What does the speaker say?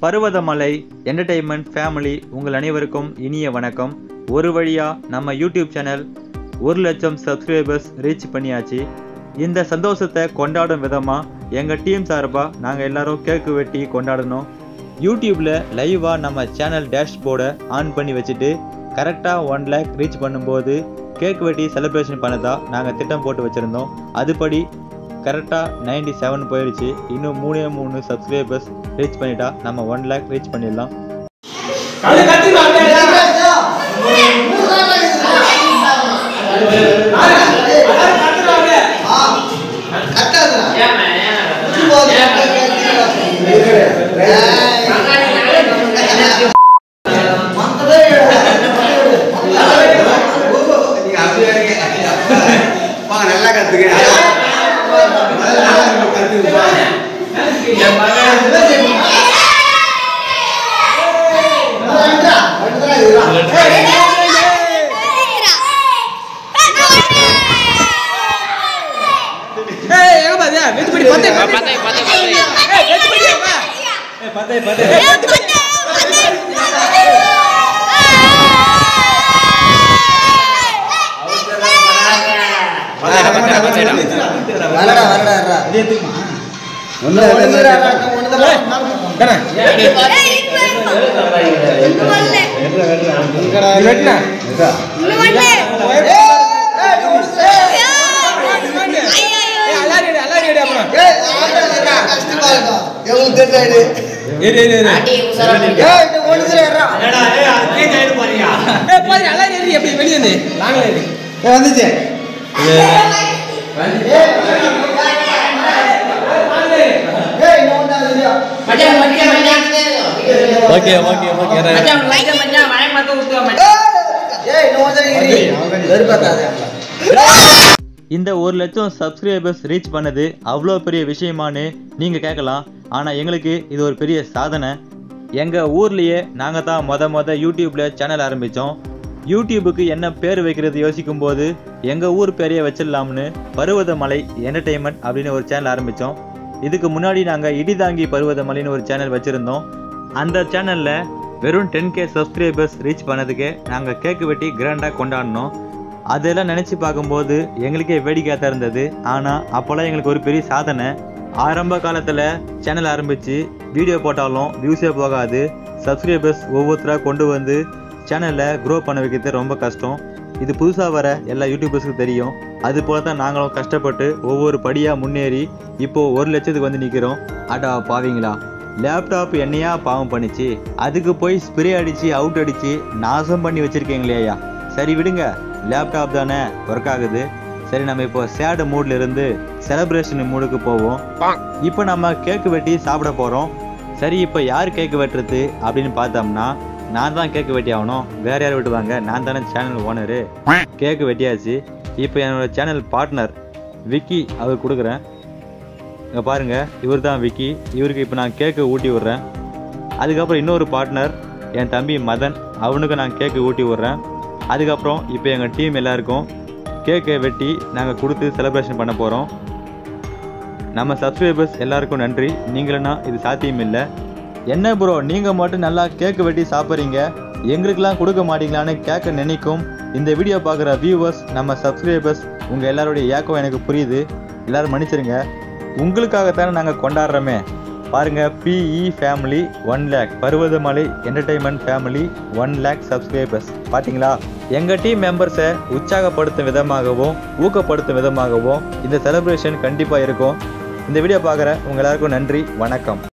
Parvathamalai entertainment family உங்கள் அனைவருக்கும் இனிய வணக்கம் ஒரு வழியா நம்ம யூடியூப் சேனல் ஒரு லட்சம் சப்ஸ்கிரைபர்ஸ் ரீச் பண்ணியாச்சு இந்த சந்தோஷத்தை கொண்டாடும் விதமா எங்க டீம் சார்பா நாங்க எல்லாரும் கேக்கு வெட்டி கொண்டாடணும் யூடியூப்ல லைவா நம்ம சேனல் டேஷ்போர்டை ஆன் பண்ணி வச்சுட்டு கரெக்டா ஒன் லேக் ரீச் பண்ணும்போது கேக் வெட்டி செலிப்ரேஷன் பண்ணதா நாங்கள் திட்டம் போட்டு வச்சுருந்தோம் அதுபடி கரெக்டாக நைன்டி செவன் போயிடுச்சு இன்னும் மூணே மூணு சப்ஸ்கிரைபர்ஸ் ரீச் பண்ணிட்டா நம்ம ஒன் லேக் ரீச் பண்ணிடலாம் நல்லா கத்துக்க வரடா வரடா வந்துச்சு ஓகே ஓகே ஓகே இந்த ஒரு லட்சம் சப்ஸ்கிரைபர்ஸ் ரீச் பண்ணது அவ்வளோ பெரிய விஷயமான்னு நீங்கள் கேட்கலாம் ஆனால் எங்களுக்கு இது ஒரு பெரிய சாதனை எங்கள் ஊர்லேயே நாங்கள் தான் மொத மொத யூடியூப்பில் சேனல் ஆரம்பித்தோம் யூடியூபுக்கு என்ன பேர் வைக்கிறது யோசிக்கும் போது எங்கள் ஊர் பேரையே வச்சிடலாம்னு பருவதமலை என்டர்டெயின்மெண்ட் அப்படின்னு ஒரு சேனல் ஆரம்பித்தோம் இதுக்கு முன்னாடி நாங்கள் இடிதாங்கி பருவதமலைன்னு ஒரு சேனல் வச்சுருந்தோம் அந்த சேனலில் வெறும் டென் கே சப்ஸ்கிரைபர்ஸ் ரீச் பண்ணதுக்கே நாங்கள் கேக்கு வெட்டி கிராண்டாக கொண்டாடினோம் அதெல்லாம் நினச்சி பார்க்கும்போது எங்களுக்கே வேடிக்கையாக தான் இருந்தது ஆனால் அப்போல்லாம் எங்களுக்கு ஒரு பெரிய சாதனை ஆரம்ப காலத்தில் சேனல் ஆரம்பித்து வீடியோ போட்டாலும் வியூஸே போகாது சப்ஸ்கிரைபர்ஸ் ஒவ்வொருத்தராக கொண்டு வந்து சேனலில் க்ரோ பண்ண வைக்கிறது ரொம்ப கஷ்டம் இது புதுசாக வர எல்லா யூடியூபர்ஸுக்கும் தெரியும் அது போல தான் நாங்களும் கஷ்டப்பட்டு ஒவ்வொரு படியாக முன்னேறி இப்போது ஒரு லட்சத்துக்கு வந்து நிற்கிறோம் அடா பாவீங்களா லேப்டாப் என்னையா பாவம் பண்ணிச்சு அதுக்கு போய் ஸ்ப்ரே அடிச்சு அவுட் அடிச்சு நாசம் பண்ணி வச்சிருக்கீங்களேயா சரி விடுங்க லேப்டாப் தானே ஒர்க் ஆகுது சரி நம்ம இப்போ சேடு மூட்ல இருந்து செலிப்ரேஷன் மூடுக்கு போவோம் இப்போ நம்ம கேக்கு வெட்டி சாப்பிட போறோம் சரி இப்போ யார் கேக்கு வெட்டுறது அப்படின்னு பார்த்தோம்னா நான் தான் கேக்கு வெட்டி ஆகணும் வேற யார் வெட்டுவாங்க நான் தானே சேனல் ஓனரு கேக்கு வெட்டியாச்சு இப்போ என்னோட சேனல் பார்ட்னர் விக்கி அவர் கொடுக்குறேன் இங்கே பாருங்க இவர் தான் விக்கி இவருக்கு இப்போ நான் கேக்கு ஊட்டி விட்றேன் அதுக்கப்புறம் இன்னொரு பார்ட்னர் என் தம்பி மதன் அவனுக்கு நான் கேக்கு ஊட்டி விட்றேன் அதுக்கப்புறம் இப்போ எங்கள் டீம் எல்லாருக்கும் கேக்கை வெட்டி நாங்கள் கொடுத்து செலிப்ரேஷன் பண்ண போகிறோம் நம்ம சப்ஸ்கிரைபர்ஸ் எல்லாருக்கும் நன்றி நீங்களா இது சாத்தியம் இல்லை என்ன ப்ரோ நீங்கள் மட்டும் நல்லா கேக்கு வெட்டி சாப்பிட்றீங்க எங்களுக்கெல்லாம் கொடுக்க மாட்டீங்களான்னு கேட்க நினைக்கும் இந்த வீடியோ பார்க்குற வியூவர்ஸ் நம்ம சப்ஸ்கிரைபர்ஸ் உங்கள் எல்லாருடைய ஏக்கம் எனக்கு புரியுது எல்லாரும் மன்னிச்சிருங்க உங்களுக்காகத்தானே நாங்கள் கொண்டாடுறோமே பாருங்க P E family one lakh Parvathamalai entertainment family one lakh subscribers பாத்தீங்களா எங்க டீம் மெம்பர்ஸை உற்சாகப்படுத்தும் விதமாகவும் ஊக்கப்படுத்தும் விதமாகவும் இந்த செலிப்ரேஷன் கண்டிப்பா இருக்கும் இந்த வீடியோ பார்க்குற உங்க எல்லாருக்கும் நன்றி வணக்கம்